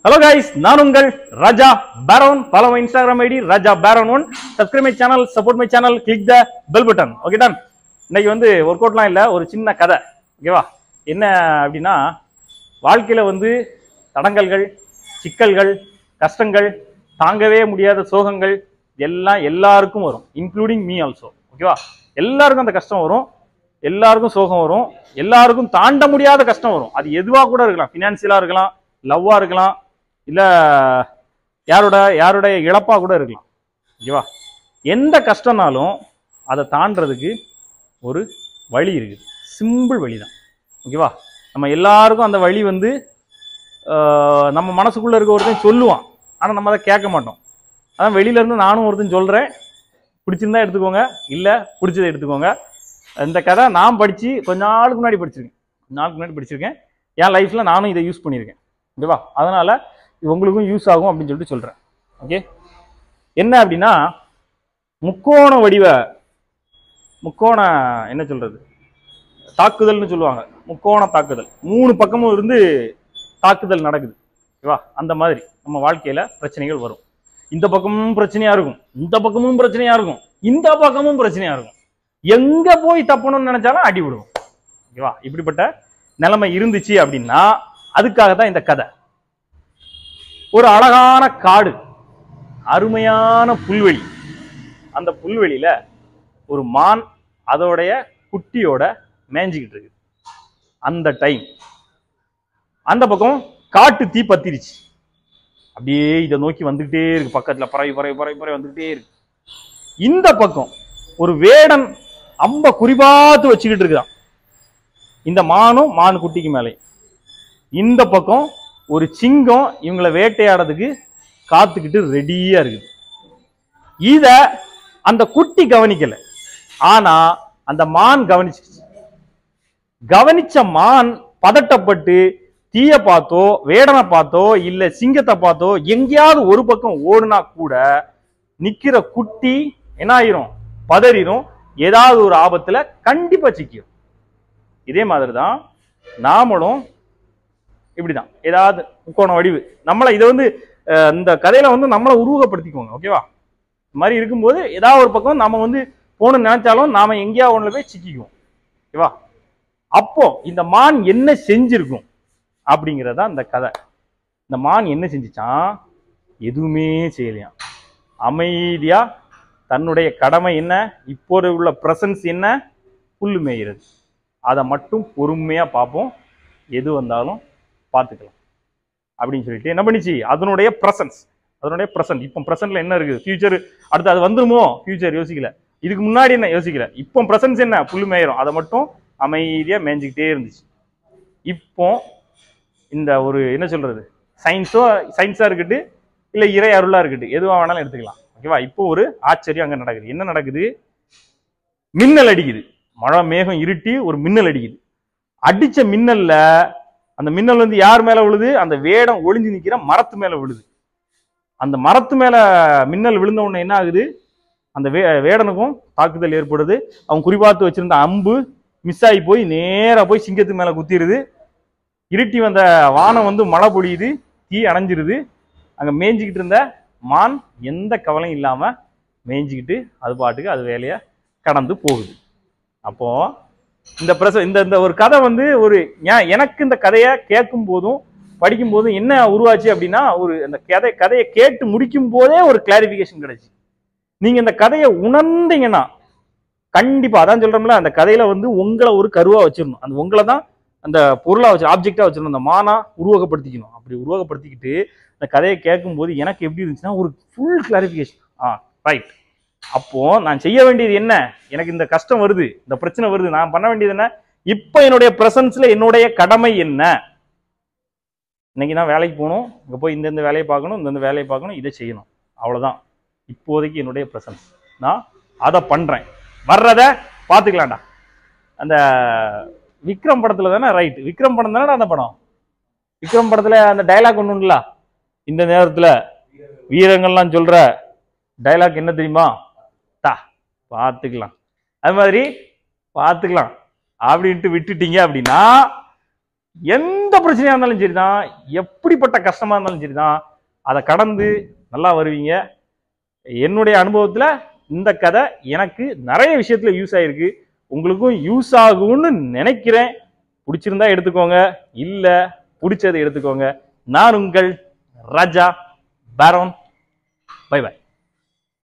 hello guys நான் உங்கள் Raja Baron follow my Instagram ID Raja Baron one subscribe my channel support my channel click the bell button okay done இன்னைக்கு வந்து work அவுட்லாம் இல்லை ஒரு சின்ன கதை ஓகேவா என்ன அப்படின்னா வாழ்க்கையில வந்து தடங்கல்கள் சிக்கல்கள் கஷ்டங்கள் தாங்கவே முடியாத சோகங்கள் எல்லாம் எல்லாருக்கும் வரும் இன்க்ளூடிங் மீ ஆல்சோ ஓகேவா எல்லாருக்கும் அந்த கஷ்டம் வரும் எல்லாருக்கும் சோகம் வரும் எல்லாருக்கும் தாண்ட முடியாத கஷ்டம் வரும் அது எதுவா கூட இருக்கலாம் ஃபினான்சியலா இருக்கலாம் லவ்வா இருக்கலாம் இல்ல யாரோட யாருடைய இழப்பா கூட இருக்கலாம் ஓகேவா எந்த கஷ்டம்னாலும் அதை தாண்டறதுக்கு ஒரு வழி இருக்குது சிம்பிள் வழி தான் ஓகேவா நம்ம எல்லாருக்கும் அந்த வழி வந்து ஆஹ், நம்ம மனசுக்குள்ள இருக்க ஒருத்தன் சொல்லுவான் ஆனா நம்ம அதை கேட்க மாட்டோம் அதான் வெளியில இருந்து நானும் ஒருத்தன் சொல்றேன் பிடிச்சிருந்தா எடுத்துக்கோங்க இல்ல பிடிச்சதை எடுத்துக்கோங்க இந்த கதை நான் படிச்சு கொஞ்ச நாளுக்கு முன்னாடி படிச்சிருக்கேன் கொஞ்ச நாளுக்கு முன்னாடி படிச்சிருக்கேன் என் லைஃப்ல நானும் இதை யூஸ் பண்ணியிருக்கேன் ஓகேவா அதனால இது உங்களுக்கும் யூஸ் ஆகும் அப்படின்னு சொல்லிட்டு சொல்றேன் ஓகே என்ன அப்படின்னா முக்கோண வடிவ முக்கோண என்ன சொல்றது தாக்குதல்னு சொல்லுவாங்க முக்கோண தாக்குதல் மூணு பக்கமும் இருந்து தாக்குதல் நடக்குது ஓகேவா அந்த மாதிரி நம்ம வாழ்க்கையில பிரச்சனைகள் வரும் இந்த பக்கமும் பிரச்சனையா இருக்கும் இந்த பக்கமும் பிரச்சனையா இருக்கும் இந்த பக்கமும் பிரச்சனையா இருக்கும் எங்க போய் தப்பணும்னு நினைச்சாலும் அடி விடுவோம் ஓகேவா இப்படிப்பட்ட நிலைமை இருந்துச்சு அப்படின்னா அதுக்காக தான் இந்த கதை ஒரு அழகான காடு அருமையான புல்வெளி அந்த புல்வெளியில ஒரு மான் அதோடைய குட்டியோட மேய்ஞ்சிக்கிட்டு இருக்கு அந்த டைம் அந்த பக்கம் காட்டு தீ பத்திருச்சு அப்படியே இதை நோக்கி வந்துகிட்டே இருக்கு பக்கத்துல பறவை பறவை பறவை பறவை வந்துகிட்டே இருக்கு இந்த பக்கம் ஒரு வேடன் அம்ப குறிபாத்து வச்சுக்கிட்டு இருக்கான் இந்த மானும் மான் குட்டிக்கு மேலே இந்த பக்கம் ஒரு சிங்கம் இவங்களை வேட்டையாடுறதுக்கு காத்துக்கிட்டு ரெடியா இருக்குது இத அந்த குட்டி கவனிக்கல ஆனா அந்த மான் கவனிச்சிச்சு கவனிச்ச மான் பதட்டப்பட்டு தீய பார்த்தோ வேடனை பார்த்தோ இல்ல சிங்கத்தை பார்த்தோ எங்கேயாவது ஒரு பக்கம் ஓடுனா கூட நிக்கிற குட்டி என்ன ஆயிரும் பதறிடும் ஏதாவது ஒரு ஆபத்துல கண்டிப்பா சிக்கிரும் இதே மாதிரி தான் நாமளும் இப்படிதான் ஏதாவது முக்கோண வடிவு நம்மளை இதை வந்து அஹ், இந்த கதையில வந்து நம்மளை உருவகப்படுத்திக்கோங்க ஓகேவா இந்த மாதிரி இருக்கும்போது ஏதாவது ஒரு பக்கம் நாம வந்து போகணும்னு நினைச்சாலும் நாம எங்கேயா ஒண்ணுல போய் சிக்கிக்குவோம் ஓகேவா அப்போ இந்த மான் என்ன செஞ்சிருக்கும் அப்படிங்கிறதா இந்த கதை இந்த மான் என்ன செஞ்சுச்சான் எதுவுமே செய்யலையாம் அமைதியா தன்னுடைய கடமை என்ன இப்போது உள்ள பிரசன்ஸ் என்ன புல்லு மேய்கிறது அதை மட்டும் பொறுமையா பார்ப்போம் எது வந்தாலும் பார்த்துக்கலாம் அப்படின்னு சொல்லிட்டு என்ன பண்ணிச்சு அதனுடைய பிரசன்ஸ் அதனுடைய பிரசன்ட் இப்போ பிரசன்ட்ல என்ன இருக்குது ஃபியூச்சர் அடுத்து அது வந்துருமோ ஃபியூச்சர் யோசிக்கல இதுக்கு முன்னாடி என்ன யோசிக்கல இப்போ பிரசன்ஸ் என்ன புல்லு மேயிரும் அதை மட்டும் அமைதியா மேய்ஞ்சிக்கிட்டே இருந்துச்சு இப்போ இந்த ஒரு என்ன சொல்றது சயின்ஸோ சயின்ஸா இருக்கட்டு இல்ல இறை அருளா இருக்கட்டு எதுவா வேணாலும் எடுத்துக்கலாம் ஓகேவா இப்போ ஒரு ஆச்சரியம் அங்க நடக்குது என்ன நடக்குது மின்னல் அடிக்குது மழை மேகம் இருட்டி ஒரு மின்னல் அடிக்குது அடிச்ச மின்னல்ல அந்த மின்னல் வந்து யார் மேல விழுது அந்த வேடம் ஒளிஞ்சு நிக்கிற மரத்து மேல விழுது அந்த மரத்து மேல மின்னல் விழுந்த உடனே என்ன ஆகுது அந்த வே வேடனுக்கும் தாக்குதல் ஏற்படுது அவன் குறிபார்த்து வச்சிருந்த அம்பு மிஸ் ஆகி போய் நேரா போய் சிங்கத்து மேல குத்திடுது இருட்டி வந்த வானம் வந்து மழை பொழியுது தீ அணைஞ்சிருது அங்க மேய்ஞ்சிக்கிட்டு இருந்த மான் எந்த கவலையும் இல்லாம மேய்ஞ்சிக்கிட்டு அது பாட்டுக்கு அது வேலையை கடந்து போகுது அப்போ இந்த பிரச இந்த இந்த ஒரு கதை வந்து ஒரு ஏன் எனக்கு இந்த கதையை கேட்கும் போதும் படிக்கும் போதும் என்ன உருவாச்சு அப்படின்னா ஒரு அந்த கதை கதையை கேட்டு முடிக்கும் போதே ஒரு கிளாரிபிகேஷன் கிடைச்சு நீங்க இந்த கதையை உணர்ந்தீங்கன்னா கண்டிப்பா அதான் சொல்றோம்ல அந்த கதையில வந்து உங்களை ஒரு கருவா வச்சிடணும் அந்த உங்களை தான் அந்த பொருளா வச்சு ஆப்ஜெக்டா வச்சிடணும் அந்த மானா உருவகப்படுத்திக்கணும் அப்படி உருவகப்படுத்திக்கிட்டு இந்த கதையை கேட்கும்போது எனக்கு எப்படி இருந்துச்சுன்னா ஒரு ஃபுல் கிளாரிபிகேஷன் ஆ ரைட் அப்போ நான் செய்ய வேண்டியது என்ன எனக்கு இந்த கஷ்டம் வருது இந்த பிரச்சனை வருது நான் பண்ண வேண்டியது என்ன இப்போ என்னுடைய பிரசன்ஸ்ல என்னுடைய கடமை என்ன இன்னைக்கு நான் வேலைக்கு போகணும் இங்க போய் இந்தந்த வேலையை பார்க்கணும் இந்தந்த வேலையை பார்க்கணும் இதை செய்யணும் அவ்வளவுதான் இப்போதைக்கு என்னுடைய பிரசன்ஸ் நான் அதை பண்றேன் வர்றத பார்த்துக்கலாம்டா அந்த விக்ரம் படத்துல தானே ரைட் விக்ரம் படம் தானே அந்த படம் விக்ரம் படத்துல அந்த டைலாக் ஒன்று உண்டுல இந்த நேரத்துல வீரங்கள்லாம் சொல்ற டைலாக் என்ன தெரியுமா தா பார்த்துக்கலாம் அது மாதிரி பார்த்துக்கலாம் அப்படின்ட்டு விட்டுட்டீங்க அப்படின்னா எந்த பிரச்சனையா இருந்தாலும் சரிதான் எப்படிப்பட்ட கஷ்டமா இருந்தாலும் சரிதான் அதை கடந்து நல்லா வருவீங்க என்னுடைய அனுபவத்துல இந்த கதை எனக்கு நிறைய விஷயத்துல யூஸ் ஆயிருக்கு உங்களுக்கும் யூஸ் ஆகும்னு நினைக்கிறேன் பிடிச்சிருந்தா எடுத்துக்கோங்க இல்ல பிடிச்சதை எடுத்துக்கோங்க நான் உங்கள் ராஜா பேரோன் பை பை